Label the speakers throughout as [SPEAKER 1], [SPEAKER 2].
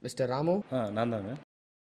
[SPEAKER 1] Mister Ramu
[SPEAKER 2] ஆ நான் தாங்க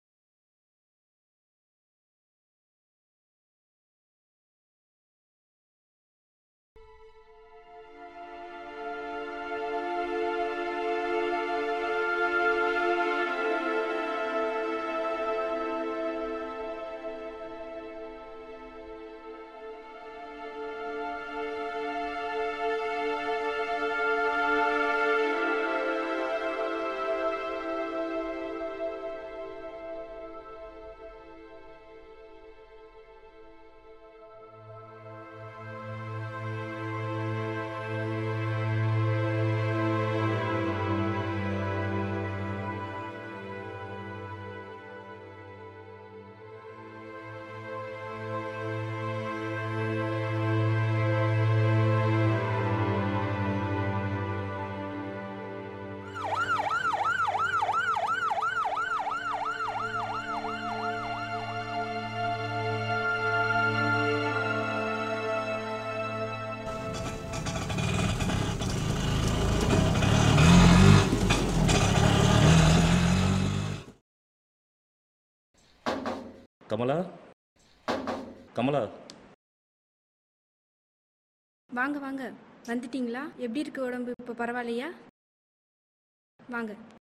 [SPEAKER 2] கமலா கமலா
[SPEAKER 3] வாங்க வாங்க வந்துட்டீங்களா எப்படி இருக்கு உடம்பு இப்போ பரவாயில்லையா வாங்க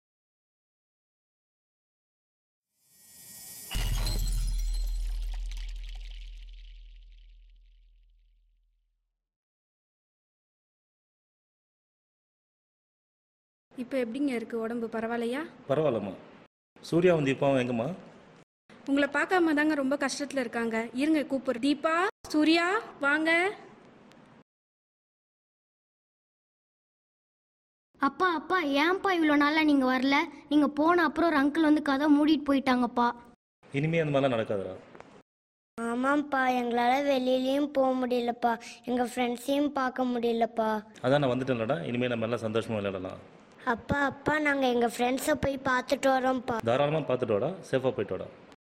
[SPEAKER 3] இப்போ எப்படிங்க இருக்கு உடம்பு பரவாயில்லையா
[SPEAKER 2] பரவாயில்லம்மா சூர்யா வந்து இப்போ எங்கம்மா
[SPEAKER 3] உங்களை பார்க்காம தாங்க ரொம்ப கஷ்டத்தில் இருக்காங்க இருங்க கூப்பிடுற தீபா சூர்யா வாங்க
[SPEAKER 4] அப்பா அப்பா ஏன்ப்பா இவ்வளோ நாளாக நீங்கள் வரல நீங்கள் போன அப்புறம் ஒரு அங்கிள் வந்து கதை மூடிட்டு போயிட்டாங்கப்பா
[SPEAKER 2] இனிமே அந்த மாதிரிலாம் நடக்காதுடா
[SPEAKER 5] ஆமாம்ப்பா எங்களால் வெளியிலயும் போக முடியலப்பா எங்கள் ஃப்ரெண்ட்ஸையும் பார்க்க முடியலப்பா
[SPEAKER 2] அதான் நான் வந்துட்டேன்லடா இனிமேல் நம்ம எல்லாம் சந்தோஷமாக விளையாடலாம்
[SPEAKER 5] அப்பா அப்பா நாங்கள் எங்கள் ஃப்ரெண்ட்ஸை போய் பார்த்துட்டு வரோம்ப்பா
[SPEAKER 2] தாராளமாக பார்த்துட்டு வாடா சேஃபாக போயிட்டு வாடா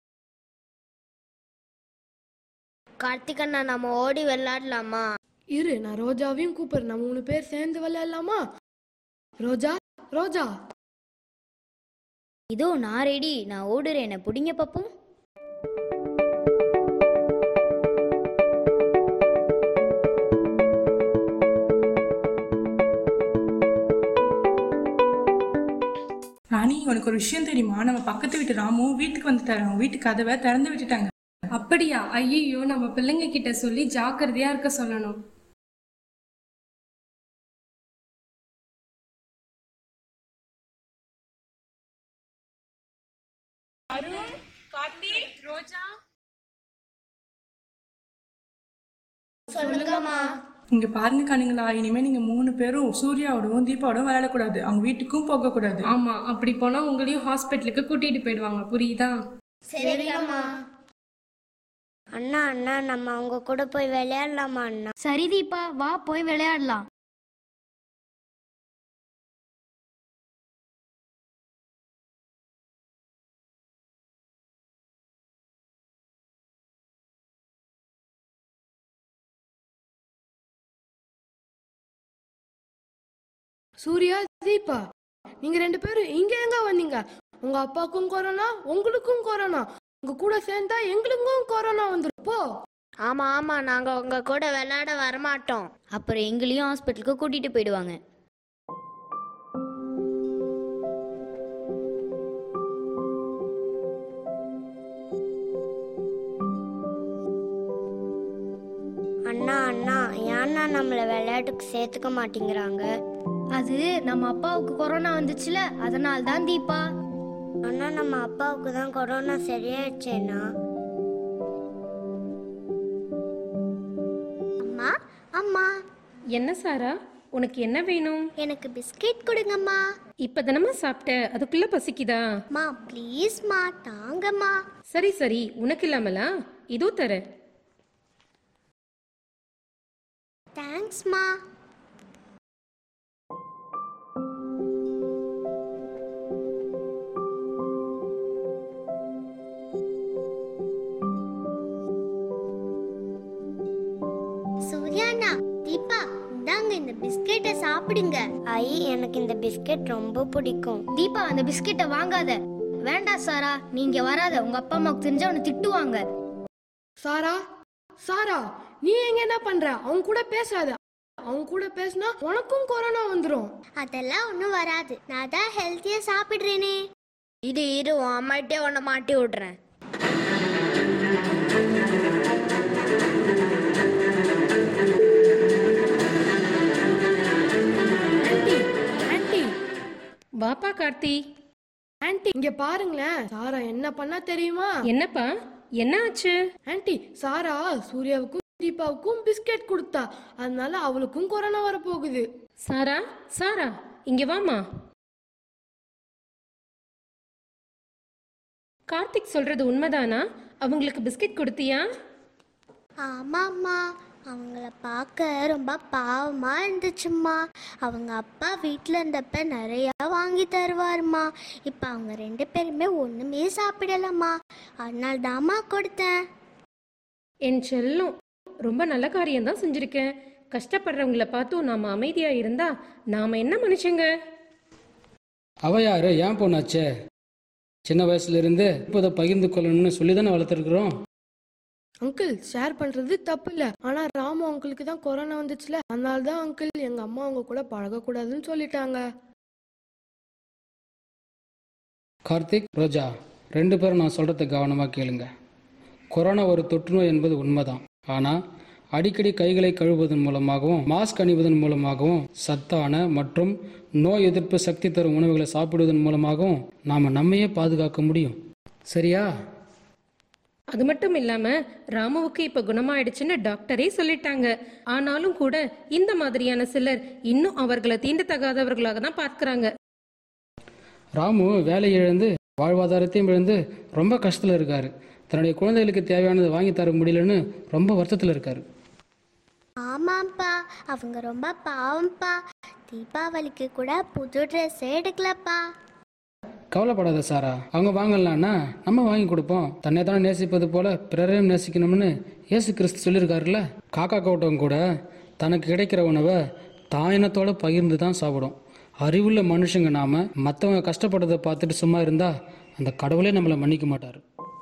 [SPEAKER 5] கார்த்திக் அண்ணா நம்ம ஓடி விளையாடலாமா
[SPEAKER 6] இரு நான் ரோஜாவையும் கூப்பிடுறேன் நம்ம மூணு பேர் சேர்ந்து விளையாடலாமா ரோஜா ரோஜா
[SPEAKER 4] இதோ நான் ரெடி நான் ஓடுறேன் என்னை பிடிங்க பப்பும்
[SPEAKER 7] ராணி உனக்கு ஒரு விஷயம் தெரியுமா நம்ம பக்கத்து வீட்டு ராமு வீட்டுக்கு வந்துட்டாரு அவங்க வீட்டு கதவை திறந்து விட்டுட்டாங்க
[SPEAKER 3] அப்படியா ஐயோ நம்ம பிள்ளைங்க கிட்ட சொல்லி ஜாக்கிரதையா இருக்க சொல்லணும்
[SPEAKER 7] இங்க பாருங்க கண்ணுங்களா இனிமே நீங்க மூணு பேரும் சூர்யாவோடவும் தீபாவோடவும் விளையாடக்கூடாது அவங்க வீட்டுக்கும் போகக்கூடாது
[SPEAKER 3] ஆமா அப்படி போனா உங்களையும் ஹாஸ்பிட்டலுக்கு கூட்டிட்டு போயிடுவாங்க புரியுதா
[SPEAKER 5] அண்ணா அண்ணா நம்ம அவங்க கூட போய் விளையாடலாமா அண்ணா
[SPEAKER 4] சரி தீபா வா போய் விளையாடலாம்
[SPEAKER 6] சூர்யா தீபா நீங்க ரெண்டு பேரும் இங்க எங்க வந்தீங்க உங்க அப்பாவுக்கும் கொரோனா உங்களுக்கும் கொரோனா உங்க கூட சேர்ந்தா எங்களுக்கும் கொரோனா வந்துரும் போ
[SPEAKER 5] ஆமா ஆமா நாங்க உங்க கூட விளையாட வரமாட்டோம்
[SPEAKER 4] அப்புறம் எங்களையும் ஹாஸ்பிட்டலுக்கு கூட்டிட்டு போயிடுவாங்க
[SPEAKER 5] அண்ணா அண்ணா ஏன்னா நம்மளை விளையாட்டுக்கு சேர்த்துக்க மாட்டேங்கிறாங்க
[SPEAKER 4] அது நம்ம அப்பாவுக்கு கொரோனா வந்துச்சுல அதனால தான் தீபா
[SPEAKER 5] அண்ணா நம்ம அப்பாவுக்கு தான் கொரோனா சரியாயிடுச்சேண்ணா அம்மா அம்மா
[SPEAKER 3] என்ன சாரா உனக்கு என்ன வேணும்
[SPEAKER 5] எனக்கு பிஸ்கெட் கொடுங்கம்மா
[SPEAKER 3] இப்பதானம்மா சாப்பிட்ட அதுக்குள்ள பசிக்குதா
[SPEAKER 5] மா ப்ளீஸ்மா தாங்கம்மா
[SPEAKER 3] சரி சரி உனக்கு இல்லாமலா இதோ தர
[SPEAKER 5] தேங்க்ஸ்மா சூர்யாண்ணா தீபா இந்தாங்க இந்த பிஸ்கெட்டை சாப்பிடுங்க சாப்பிடுங்க ஐ எனக்கு இந்த பிஸ்கட் ரொம்ப பிடிக்கும்
[SPEAKER 4] தீபா அந்த பிஸ்கெட்டை வாங்காத வேண்டாம் சாரா நீங்க வராத உங்க அப்பா அம்மாவுக்கு தெரிஞ்சா உன்னை திட்டுவாங்க
[SPEAKER 6] சாரா சாரா நீ எங்க என்ன பண்ற அவங்க கூட பேசாத அவங்க கூட பேசினா உனக்கும் கொரோனா வந்துடும்
[SPEAKER 5] அதெல்லாம் ஒன்றும் வராது நான் தான் ஹெல்த்தியா சாப்பிடுறேனே இது இரு உன் அம்மாட்டே உன்னை மாட்டி விடுறேன்
[SPEAKER 6] ஆன்ட்டி ஆன்ட்டி
[SPEAKER 1] வாப்பா கார்த்தி
[SPEAKER 6] ஆன்ட்டி இங்க பாருங்களேன் சாரா என்ன பண்ணா தெரியுமா
[SPEAKER 1] என்னப்பா என்ன ஆச்சு
[SPEAKER 6] ஆன்ட்டி சாரா சூர்யாவுக்கும் தீபாவுக்கும் பிஸ்கெட் கொடுத்தா அதனால அவளுக்கும் கொரோனா வரப்போகுது
[SPEAKER 1] சாரா சாரா இங்க வாமா கார்த்திக் சொல்றது உண்மைதானா அவங்களுக்கு பிஸ்கட் கொடுத்தியா
[SPEAKER 5] ஆமாம்மா அவங்கள பார்க்க ரொம்ப பாவமா இருந்துச்சும்மா அவங்க அப்பா வீட்டில் இருந்தப்ப நிறையா வாங்கி தருவாருமா இப்போ அவங்க ரெண்டு பேருமே ஒன்றுமே சாப்பிடலம்மா அதனால தாம்மா கொடுத்தேன்
[SPEAKER 1] என் செல்லம் ரொம்ப நல்ல காரியம் தான் செஞ்சிருக்கேன் கஷ்டப்படுறவங்கள பார்த்தும் நாம அமைதியா இருந்தா நாம என்ன மனுஷங்க
[SPEAKER 8] அவ யாரு ஏன் பொண்ணாச்சே சின்ன வயசுல இருந்து இப்போ இதை பகிர்ந்து கொள்ளணும்னு சொல்லி தானே வளர்த்துருக்குறோம்
[SPEAKER 6] அங்கிள் ஷேர் பண்றது தப்பு இல்ல ஆனா ராமு அங்கிளுக்கு தான் கொரோனா வந்துச்சுல அதனால தான் அங்கிள் எங்க அம்மா அவங்க கூட பழகக்கூடாதுன்னு சொல்லிட்டாங்க
[SPEAKER 8] கார்த்திக் ரோஜா ரெண்டு பேரும் நான் சொல்கிறத கவனமாக கேளுங்க கொரோனா ஒரு தொற்றுநோய் என்பது உண்மைதான் ஆனால் அடிக்கடி கைகளை கழுவுவதன் மூலமாகவும் மாஸ்க் அணிவதன் மூலமாகவும் சத்தான மற்றும் நோய் எதிர்ப்பு சக்தி தரும் உணவுகளை சாப்பிடுவதன் மூலமாகவும் நாம் நம்மையே பாதுகாக்க முடியும் சரியா
[SPEAKER 1] அது மட்டும் இல்லாம ராமுவுக்கு இப்ப குணமாயிடுச்சுன்னு டாக்டரே சொல்லிட்டாங்க ஆனாலும் கூட இந்த மாதிரியான சிலர் இன்னும் அவர்களை தீண்டத்தகாதவர்களாக தான் பார்க்கறாங்க
[SPEAKER 8] ராமு வேலை இழந்து வாழ்வாதாரத்தையும் இழந்து ரொம்ப கஷ்டத்தில் இருக்காரு தன்னுடைய குழந்தைகளுக்கு தேவையானதை வாங்கி தர முடியலன்னு ரொம்ப வருத்தத்தில் இருக்காரு
[SPEAKER 5] ஆமாம்ப்பா அவங்க ரொம்ப பாவம்ப்பா தீபாவளிக்கு கூட புது ட்ரெஸ் எடுக்கலப்பா
[SPEAKER 8] கவலைப்படாத சாரா அவங்க வாங்கலான்னா நம்ம வாங்கி கொடுப்போம் தன்னை தானே நேசிப்பது போல பிறரையும் நேசிக்கணும்னு இயேசு கிறிஸ்து சொல்லியிருக்காருல்ல காக்கா கூட்டம் கூட தனக்கு கிடைக்கிற உணவை தாயினத்தோட பகிர்ந்து தான் சாப்பிடும் அறிவுள்ள மனுஷங்க நாம மற்றவங்க கஷ்டப்படுறதை பார்த்துட்டு சும்மா இருந்தா அந்த கடவுளே நம்மளை மன்னிக்க மாட்டார்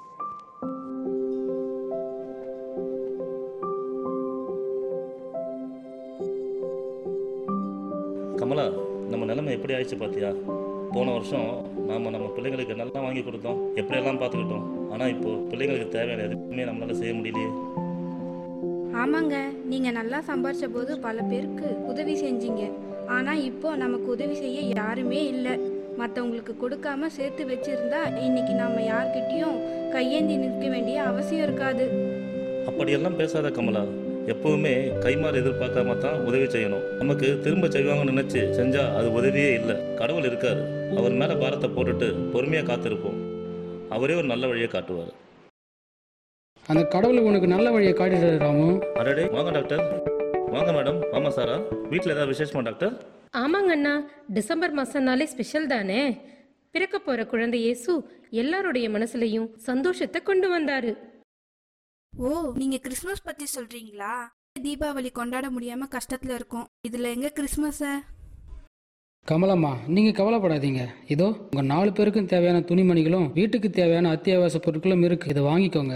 [SPEAKER 2] கமலா நம்ம நிலைமை எப்படி ஆயிடுச்சு பார்த்தியா போன வருஷம் நாம் நம்ம பிள்ளைங்களுக்கு நல்லா வாங்கி கொடுத்தோம் எப்படியெல்லாம் பார்த்துக்கிட்டோம் ஆனால் இப்போ பிள்ளைங்களுக்கு தேவையான எதுவுமே நம்மளால செய்ய முடியலையே
[SPEAKER 3] ஆமாங்க நீங்கள் நல்லா சம்பாரிச்ச போது பல பேருக்கு உதவி செஞ்சீங்க ஆனால் இப்போ நமக்கு உதவி செய்ய யாருமே இல்லை மற்றவங்களுக்கு கொடுக்காம சேர்த்து வச்சிருந்தா இன்னைக்கு நாம யார்கிட்டயும் கையேந்தி நிற்க வேண்டிய அவசியம் இருக்காது
[SPEAKER 2] அப்படியெல்லாம் பேசாத கமலா எப்பவுமே கைமாறு எதிர்பார்க்காம தான் உதவி செய்யணும் நமக்கு திரும்ப செய்வாங்கன்னு நினைச்சு செஞ்சா அது உதவியே இல்லை கடவுள் இருக்காரு அவர் மேல பாரத்தை போட்டுட்டு பொறுமையா காத்திருப்போம் அவரே ஒரு நல்ல வழியை காட்டுவார்
[SPEAKER 8] அந்த கடவுள் உனக்கு நல்ல வழியை காட்டிடுறாரு ராமு
[SPEAKER 2] அடடே வாங்க டாக்டர் வாங்க மேடம் ஆமா சாரா வீட்டில் ஏதாவது விசேஷமா டாக்டர்
[SPEAKER 1] ஆமாங்க அண்ணா டிசம்பர் மாசம்னாலே ஸ்பெஷல் தானே பிறக்க போற குழந்தை இயேசு எல்லாருடைய மனசுலயும் சந்தோஷத்தை கொண்டு வந்தாரு
[SPEAKER 3] ஓ நீங்க கிறிஸ்மஸ் பத்தி சொல்றீங்களா தீபாவளி கொண்டாட முடியாம கஷ்டத்துல இருக்கோம் இதுல எங்க கிறிஸ்மஸ
[SPEAKER 8] கமலம்மா நீங்கள் கவலைப்படாதீங்க இதோ உங்கள் நாலு பேருக்கும் தேவையான துணிமணிகளும் வீட்டுக்கு தேவையான அத்தியாவசிய பொருட்களும் இருக்குது இதை வாங்கிக்கோங்க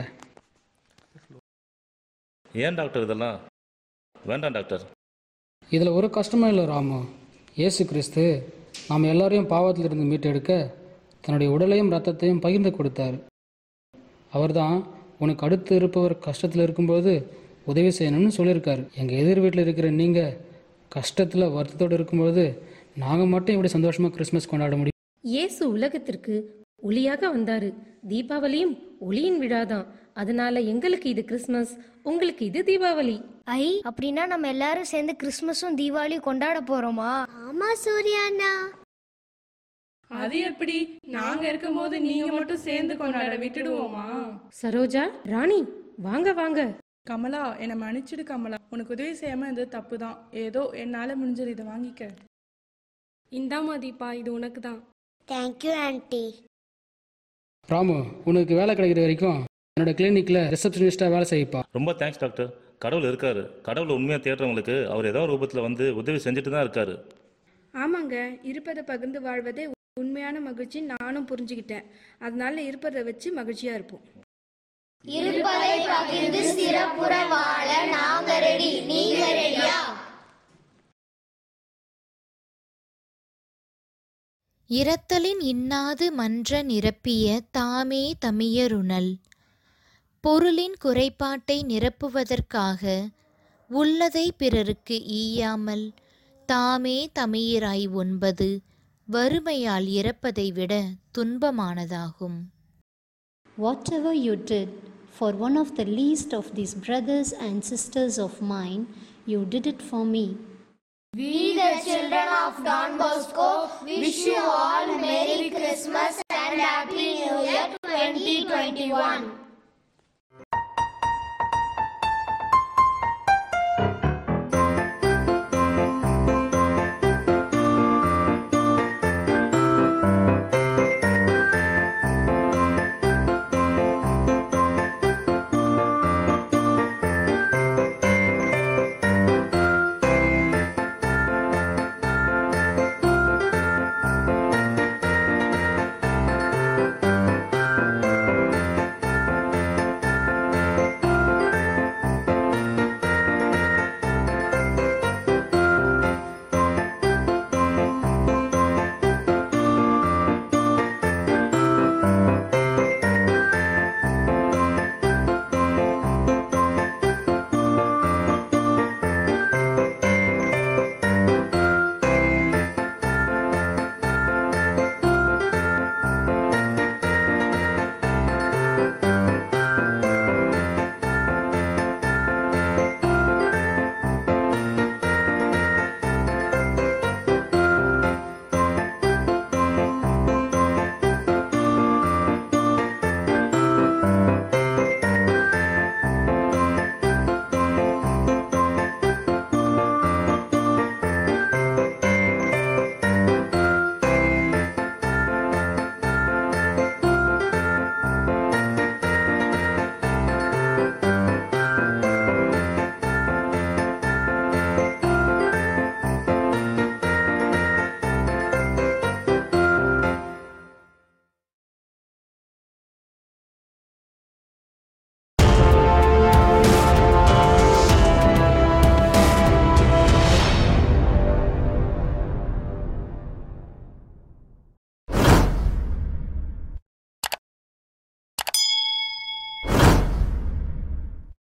[SPEAKER 2] ஏன் டாக்டர் இதெல்லாம் வேண்டாம் டாக்டர்
[SPEAKER 8] இதில் ஒரு கஷ்டமும் இல்லை ராமு இயேசு கிறிஸ்து நாம் எல்லாரையும் பாவத்திலிருந்து மீட்டெடுக்க தன்னுடைய உடலையும் ரத்தத்தையும் பகிர்ந்து கொடுத்தார் அவர்தான் உனக்கு அடுத்து இருப்பவர் கஷ்டத்தில் இருக்கும்போது உதவி செய்யணும்னு சொல்லியிருக்காரு எங்கள் எதிர் வீட்டில் இருக்கிற நீங்கள் கஷ்டத்தில் வருத்தத்தோடு இருக்கும்போது நாங்கள் மட்டும் இப்படி சந்தோஷமாக கிறிஸ்மஸ் கொண்டாட முடியும்
[SPEAKER 1] இயேசு உலகத்திற்கு ஒளியாக வந்தாரு தீபாவளியும் ஒளியின் விழாதான் அதனால எங்களுக்கு இது கிறிஸ்மஸ் உங்களுக்கு இது தீபாவளி
[SPEAKER 4] ஐ அப்படின்னா நம்ம எல்லாரும் சேர்ந்து கிறிஸ்மஸும் தீபாவளியும் கொண்டாட போறோமா
[SPEAKER 5] ஆமா சூர்யாண்ணா
[SPEAKER 7] அது எப்படி நாங்க இருக்கும்போது நீங்க மட்டும் சேர்ந்து கொண்டாட விட்டுடுவோமா
[SPEAKER 1] சரோஜா ராணி வாங்க வாங்க
[SPEAKER 7] கமலா என்னை மன்னிச்சிடு கமலா உனக்கு உதவி செய்யாம இது தப்பு தான் ஏதோ என்னால முடிஞ்சது இதை வாங்கிக்க
[SPEAKER 6] இந்தாமா தீபா இது உனக்கு தான்
[SPEAKER 5] தேங்க்யூ ஆன்ட்டி
[SPEAKER 8] ராமு உனக்கு வேலை கிடைக்கிற வரைக்கும் என்னோட கிளினிக்கில் ரிசப்ஷனிஸ்டாக வேலை செய்யப்பா
[SPEAKER 2] ரொம்ப தேங்க்ஸ் டாக்டர் கடவுள் இருக்காரு கடவுளை உண்மையாக தேடுறவங்களுக்கு அவர் ஏதோ ஒரு ரூபத்தில் வந்து உதவி செஞ்சுட்டு தான் இருக்காரு
[SPEAKER 3] ஆமாங்க இருப்பதை பகிர்ந்து வாழ்வதே உண்மையான மகிழ்ச்சி நானும் புரிஞ்சுக்கிட்டேன் அதனால இருப்பதை வச்சு மகிழ்ச்சியா இருப்போம்
[SPEAKER 5] இருப்பதை பகிர்ந்து சிறப்புற வாழ நாங்க ரெடி நீங்க ரெடியா
[SPEAKER 9] இரத்தலின் இன்னாது மன்ற நிரப்பிய தாமே தமியருணல் பொருளின் குறைபாட்டை நிரப்புவதற்காக உள்ளதை பிறருக்கு ஈயாமல் தாமே தமியராய் ஒன்பது வறுமையால் இறப்பதை விட துன்பமானதாகும்
[SPEAKER 10] Whatever you did for one of the least of these brothers and sisters of mine, you did it for me.
[SPEAKER 5] We the children of Don Bosco wish you all Merry Christmas and Happy New Year 2021.